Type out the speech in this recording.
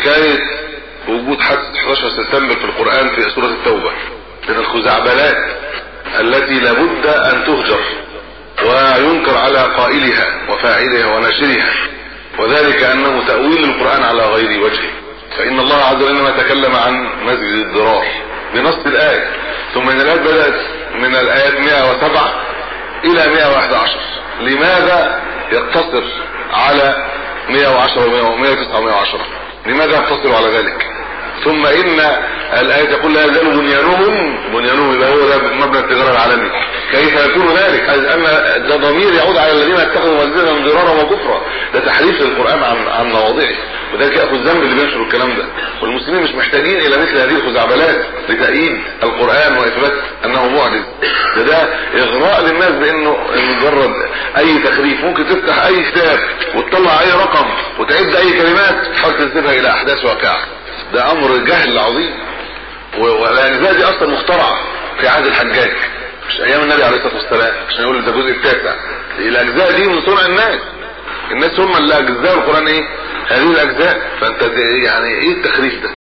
حكاية وجود حادثة 11 سبتمبر في القرآن في سورة التوبة من الخزعبلات التي لابد ان تهجر وينكر على قائلها وفاعلها وناشرها وذلك انه تأويل القرآن على غير وجهه فان الله عز وجل انما تكلم عن مسجد الضرار بنص الايه ثم ان الايات بدات من الايات 107 الى 111 لماذا يقتصر على 110 و109 و110 لماذا يقتصر على ذلك ثم ان الايه تقول لا يزال بنيانهم بنيانهم يبقى هو ده مبنى التجاره العالمي كيف يكون ذلك ان ده ضمير يعود على الذين اتخذوا مسجدا ضرارا وكفرا ده تحريف للقران عن عن مواضعه وذلك ياخذ ذنب اللي بينشر الكلام ده والمسلمين مش محتاجين الى مثل هذه الخزعبلات لتأييد القران واثبات انه معجز ده ده اغراء للناس بانه مجرد اي تخريف ممكن تفتح اي كتاب وتطلع اي رقم وتعد اي كلمات تحاول تنسبها الى احداث واقعه ده امر جهل عظيم والاجزاء دي اصلا مخترعه في عهد الحجاج مش ايام النبي عليه الصلاه والسلام عشان يقول ده الجزء التاسع الاجزاء دي من صنع الناس الناس هم اللي اجزاء القران ايه هذه الاجزاء فانت يعني ايه التخريف ده